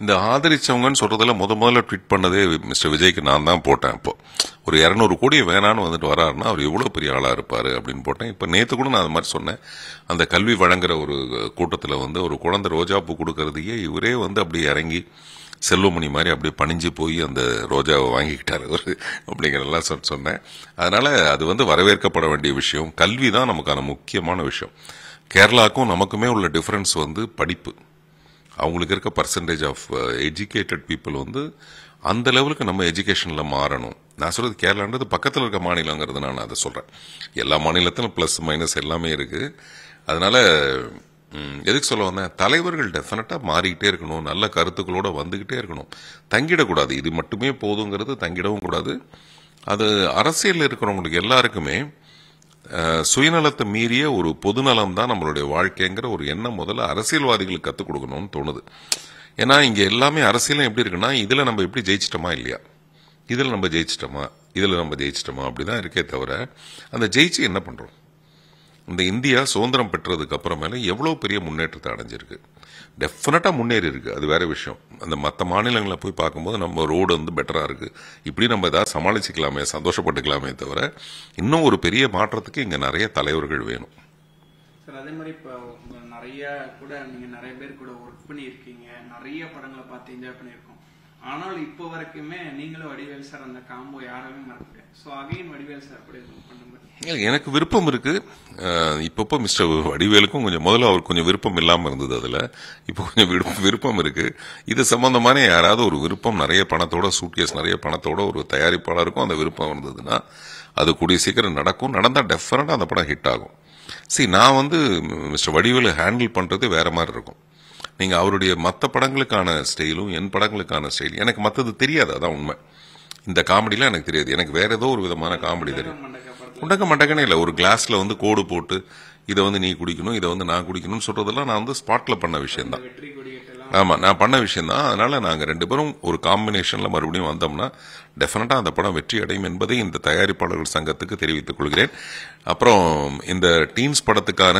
இந்த ஆதரிச்சவங்கன்னு சொல்றதுல முத முதல்ல ட்வீட் பண்ணதே மிஸ்டர் விஜய்க்கு நான் தான் போட்டேன் இப்போ ஒரு இரநூறு கோடி வேணான்னு வந்துட்டு வராருன்னா அவர் எவ்வளவு பெரிய ஆளா இருப்பாரு அப்படின்னு போட்டேன் இப்ப நேத்து கூட நான் அது மாதிரி சொன்னேன் அந்த கல்வி வழங்குற ஒரு கூட்டத்துல வந்து ஒரு குழந்தை ரோஜாப்பூ கொடுக்கறதையே இவரே வந்து அப்படியே இறங்கி செல்வமணி மாதிரி அப்படியே பணிஞ்சு போய் அந்த ரோஜாவை வாங்கிக்கிட்டாரு அவர் அப்படிங்கிறதெல்லாம் சொ- சொன்னேன் அதனால அது வந்து வரவேற்கப்பட வேண்டிய விஷயம் கல்வி தான் நமக்கான முக்கியமான விஷயம் கேரளாக்கும் நமக்குமே உள்ள டிஃபரன்ஸ் வந்து படிப்பு அவங்களுக்கு இருக்க பர்சன்டேஜ் ஆஃப் எஜுகேட்டட் பீப்புள் வந்து அந்த லெவலுக்கு நம்ம எஜுகேஷனில் மாறணும் நான் சொல்றது கேரளான்றது பக்கத்தில் இருக்க மாநிலங்கிறது நான் அதை சொல்றேன் எல்லா மாநிலத்திலும் ப்ளஸ் மைனஸ் எல்லாமே இருக்கு அதனால ம், எதுக்கு சொல்ல வந்தேன் தலைவர்கள் டெஃபினட்டாக மாறிக்கிட்டே இருக்கணும் நல்ல கருத்துக்களோட வந்துகிட்டே இருக்கணும் தங்கிடக்கூடாது இது மட்டுமே போதுங்கிறது தங்கிடவும் கூடாது அது அரசியலில் இருக்கிறவங்களுக்கு எல்லாருக்குமே அஹ், சுயநலத்தை மீறிய ஒரு பொதுநலம் தான் நம்மளுடைய வாழ்க்கைங்கிற ஒரு எண்ணம் முதல்ல அரசியல்வாதிகளுக்கு கற்றுக் கொடுக்கணும்னு தோணுது ஏன்னா இங்க எல்லாமே அரசியலும் எப்படி இருக்குன்னா இதுல நம்ம எப்படி ஜெயிச்சிட்டோமா இல்லையா இதுல நம்ம ஜெயிச்சிட்டோமா இதுல நம்ம ஜெயிச்சிட்டோமா அப்படிதான் இருக்கே தவிர அந்த ஜெயிச்சு என்ன பண்றோம் இந்த இந்தியா சுதந்திரம் பெற்றதுக்கு அப்புறமேல எவ்வளவு பெரிய முன்னேற்றத்தை அடைஞ்சிருக்கு டெஃபினட்டா முன்னேறி இருக்கு அது வேற விஷயம் அந்த மற்ற மாநிலங்களை போய் பார்க்கும்போது நம்ம ரோடு வந்து பெட்டரா இருக்கு இப்படி நம்ம ஏதாவது சமாளிச்சுக்கலாமே சந்தோஷப்பட்டுக்கலாமே தவிர இன்னும் ஒரு பெரிய மாற்றத்துக்கு இங்க நிறைய தலைவர்கள் வேணும் சார் அதே மாதிரி இப்போ உங்க நிறைய கூட நீங்க நிறைய பேர் கூட ஒர்க் பண்ணியிருக்கீங்க நிறைய படங்களை பார்த்து என்ஜாய் பண்ணியிருக்கோம் ஆனால் இப்போ வரைக்குமே நீங்களும் வடிவேல் சார் அந்த காம்போ யாருமே மறக்கல ஸோ அகைன் வடிவேல் சார் கூட எதுவும் பண்ணும்போது இல்ல, எனக்கு விருப்பம் இருக்கு அஹ், இப்பப்போ மிஸ்டர் வடிவேலுக்கும் கொஞ்சம் முதல்ல அவருக்கு கொஞ்சம் விருப்பம் இல்லாம இருந்தது அதுல இப்போ கொஞ்சம் விருப்பம் விருப்பம் இருக்கு இது சம்பந்தமான யாராவது ஒரு விருப்பம் நிறைய பணத்தோட சூட்கேஸ் நிறைய பணத்தோட ஒரு தயாரிப்பாளருக்கும் அந்த விருப்பம் இருந்ததுன்னா அது கூடிய சீக்கிரம் நடக்கும் நடந்தா டெஃபினட்டா அந்த படம் ஹிட் ஆகும் சரி நான் வந்து மிஸ்டர் வடிவேலு ஹேண்டில் பண்றது வேற மாதிரி இருக்கும் நீங்க அவருடைய மற்ற படங்களுக்கான ஸ்டைலும் என் படங்களுக்கான ஸ்டைல் எனக்கு மற்றது தெரியாது அதான் உண்மை இந்த காமெடிலாம் எனக்கு தெரியாது எனக்கு வேற ஏதோ ஒரு விதமான காமெடி தெரியும் மண்டக்க படத்தில் உண்டக்க மண்டக்கனே இல்லை ஒரு கிளாஸ்ல வந்து கோடு போட்டு இதை வந்து நீ குடிக்கணும் இதை வந்து நான் குடிக்கணும்னு சொல்றதெல்லாம் நான் வந்து ஸ்பாட்ல பண்ண விஷயம் தான் வெற்றி கொடியேற்றலாம் ஆமா நான் பண்ண விஷயம் தான் அதனால நாங்க ரெண்டு பேரும் ஒரு காம்பினேஷன்ல மறுபடியும் வந்தோம்னா டெஃபினட்டா அந்த படம் வெற்றி அடையும் என்பதை இந்த தயாரிப்பாளர்கள் சங்கத்துக்கு தெரிவித்துக் கொள்கிறேன் அப்புறம் இந்த டீன்ஸ் படத்துக்கான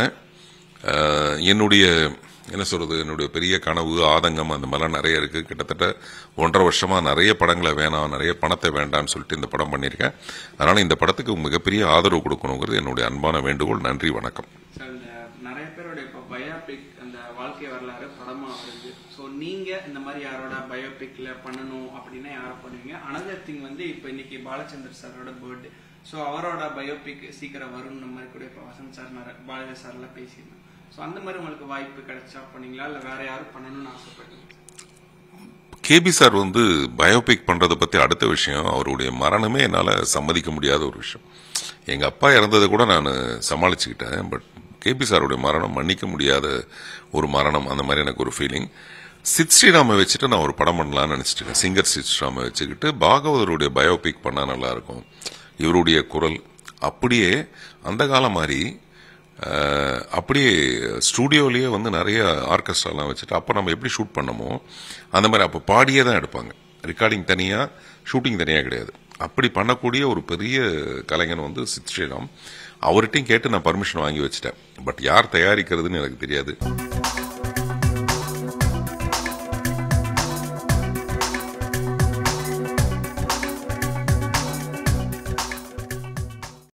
அஹ், என்னுடைய என்ன சொல்றது என்னுடைய பெரிய கனவு ஆதங்கம் அந்த மாதிரிலாம் நிறைய இருக்கு கிட்டத்தட்ட ஒன்றரை வருஷமா நிறைய படங்களை வேணாம் நிறைய பணத்தை வேண்டாம்னு சொல்லிட்டு இந்த படம் பண்ணியிருக்கேன் அதனால இந்த படத்துக்கு மிகப்பெரிய ஆதரவு கொடுக்கணுங்கிறது என்னுடைய அன்பான வேண்டுகோள் நன்றி வணக்கம் சார் இந்த நிறைய பேரோட இப்போ பயோபிக் அந்த வாழ்க்கை வரலாறு படமா வருது ஸோ நீங்க இந்த மாதிரி யாரோட பயோபிக்ல பண்ணணும் அப்படின்னா யாரை பண்ணுவீங்க அனதர் திங் வந்து இப்போ இன்னைக்கு பாலச்சந்தர் சாரோட பர்த்டே ஸோ அவரோட பயோபிக் சீக்கிரம் வரும்னு மாதிரி கூட இப்போ வசந்த் சார் நிறைய பாலச்சந்தர் சார்லாம் பேசியிருந்தோம் ஸோ அந்த மாதிரி உங்களுக்கு வாய்ப்பு கிடைச்சா பண்ணீங்களா இல்லை வேற யாரும் பண்ணணும்னு ஆசைப்படுறீங்க கேபி சார் வந்து பயோபிக் பண்றதை பத்தி அடுத்த விஷயம் அவருடைய மரணமே என்னால சம்மதிக்க முடியாத ஒரு விஷயம் எங்க அப்பா இறந்ததை கூட நான் சமாளிச்சுக்கிட்டேன் பட் கேபி சாருடைய மரணம் மன்னிக்க முடியாத ஒரு மரணம் அந்த மாதிரி எனக்கு ஒரு ஃபீலிங் சித் ஸ்ரீராமை வச்சுட்டு நான் ஒரு படம் பண்ணலாம்னு நினைச்சிட்டு இருக்கேன் சிங்கர் சித் ஸ்ரீராமை வச்சுக்கிட்டு பாகவதருடைய பயோபிக் பண்ணா நல்லா இருக்கும் இவருடைய குரல் அப்படியே அந்த காலம் மாதிரி அஹ், அப்படியே ஸ்டூடியோலயே வந்து நிறைய ஆர்கெஸ்ட்ராலாம் வச்சுட்டு அப்போ நம்ம எப்படி ஷூட் பண்ணமோ அந்த மாதிரி அப்போ பாடியே தான் எடுப்பாங்க ரெக்கார்டிங் தனியா ஷூட்டிங் தனியா கிடையாது அப்படி பண்ணக்கூடிய ஒரு பெரிய கலைஞன் வந்து சித் ஸ்ரீராம் அவர்கிட்டையும் கேட்டு நான் பர்மிஷன் வாங்கி வச்சுட்டேன் பட் யார் தயாரிக்கிறதுன்னு எனக்கு தெரியாது